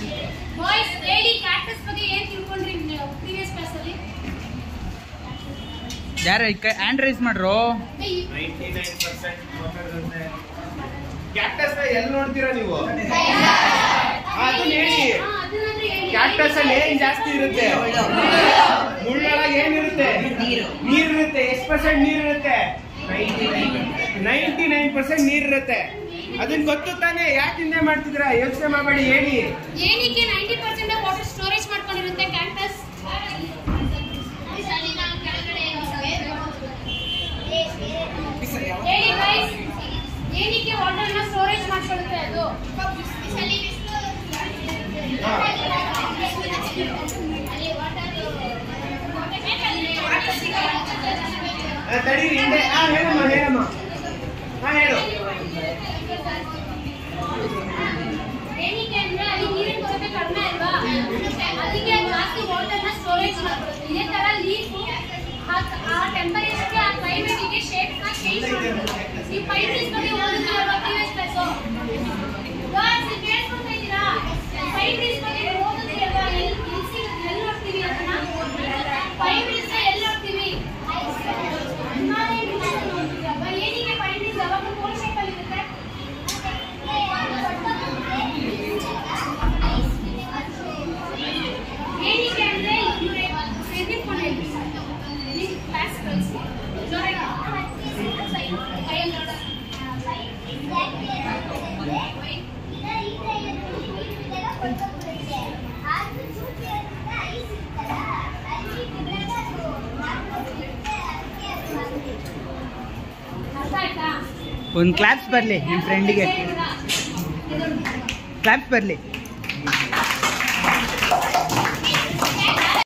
Boys ಹೇಳಿ cactus ಬಗ್ಗೆ ಏನ್ ತಿಳ್ಕೊಂಡ್ರಿ ಪ್ರೀವಿಯಸ್ ಕ್ಲಾಸ್ ಅಲ್ಲಿ ಯಾರು ಹ್ಯಾಂಡ್ ರೈಸ್ ಮಾಡ್ರು ಕ್ಯಾಕ್ಟಸ್ ಎಲ್ಲಿ ನೋಡ್ತೀರಾ ನೀವು ಅದನ್ನ ಹೇಳಿ ಹಾ, ಅದನ್ನಾದ್ರೂ ಹೇಳಿ. ಕ್ಯಾಕ್ಟಸ್ ಅಲ್ಲಿ ಏನ್ ಜಾಸ್ತಿ ಇರುತ್ತೆ ಮುಳ್ಳೊಳಗೆ ಏನಿರುತ್ತೆ ನೀರ್ ಇರುತ್ತೆ ಎಷ್ಟು ಪರ್ಸೆಂಟ್ ನೀರ್ ಇರುತ್ತೆ ನೈಂಟಿ ನೈನ್ ಪರ್ಸೆಂಟ್ ನೀರ್ ಇರುತ್ತೆ ಅದನ್ನ ಗೊತ್ತು ತಾನೇ ಯಾಕೆ ಹಿಂದೆ ಮಾಡ್ತಿದ್ದೀರಾ ಯೋಚನೆ ಮಾಡಬೇಡಿ ಹೇಳಿ ಏನಕ್ಕೆ ನೈಂಟಿ ಪರ್ಸೆಂಟ್ ವಾಟರ್ ಸ್ಟೋರೇಜ್ ಮಾಡ್ಕೊಂಡಿರುತ್ತೆ ಕ್ಯಾಕ್ಟಸ್ ಹೇಳಿ guys. ಏನಕ್ಕೆ ವಾಟರ್ ನ ಸ್ಟೋರೇಜ್ ಮಾಡ್ಕೊಳ್ಳುತ್ತೆ ಅದು ಆ, ತಡೀರಿ ಹಿಂದೆ ಹಾ ಹೇಳಮ್ಮ ಹೇಳಮ್ಮ ಹಾ ಹೇಳು ಏನಕ್ಕೆ ಅಂದ್ರೆ ಅಲ್ಲಿ ನೀರಿನ ಕೊರತೆ ಕಡಿಮೆ ಅಲ್ವಾ ಅದಕ್ಕೆ ಜಾಸ್ತಿ ವಾಟರ್ ನ ಸ್ಟೋರೇಜ್ ಮಾಡ್ಕೊಳ್ಳುತ್ತೆ ಇದೇ ತರ ಲೀಫ್ ಆ ಟೆಂಪರೇಚರ್ಗೆ ಆ ಕ್ಲೈಮೇಟ್ಗೆ ಶೇಪ್ ನ ಚೇಂಜ್ ಮಾಡುತ್ತೆ ಈ ಪೈಪ್ ಬಗ್ಗೆ ಓದಿದ್ರೆ ಪ್ರೀವಿಯಸ್ ಕ್ಲಾಸ್ ಗಾಯ್ಸ್ ನೀವು ಕೇಳ್ಕೊತಾ ಇದ್ದೀರಾ ಪೈಪ್ ಬಗ್ಗೆ ಓದಿದ್ರೆ ಅಲ್ವಾ ಎಲ್ಲಿ ಎಲ್ಲಿ ಸಿಗುತ್ತೆ ಎಲ್ಲಿ ನೋಡ್ತೀವಿ ಅದನ್ನ ಪೈಪ್ ಎಲ್ಲಿ ನೋಡ್ತೀವಿ ಹಿಮಾಲಯ ನೋಡ್ತೀವಿ ಅಲ್ವಾ ಏನಕ್ಕೆ ಪೈಪ್ ಯಾವಾಗಲೂ ಕೋಲ್ ಶೇಪ್ ಅಲ್ಲಿ ಇರುತ್ತೆ ಏನಕ್ಕೆ ಅಂದ್ರೆ ಇವ್ರೆ ಎದ್ದಿಟ್ಕೊಂಡೆ ಇಲ್ಲಿ ಕ್ಲಾಸ್ ಕಳಿಸಿ ಜೋರಾಗಿ ಕೈಯಲ್ಲಿ ನೋಡ ಅರ್ಥ ಆಯ್ತಾ ಒಂದು ಕ್ಲಾಪ್ಸ್ ಬರಲಿ ನಿಮ್ಮ ಫ್ರೆಂಡಿಗೆ ಕ್ಲಾಪ್ಸ್ ಬರಲಿ ಆ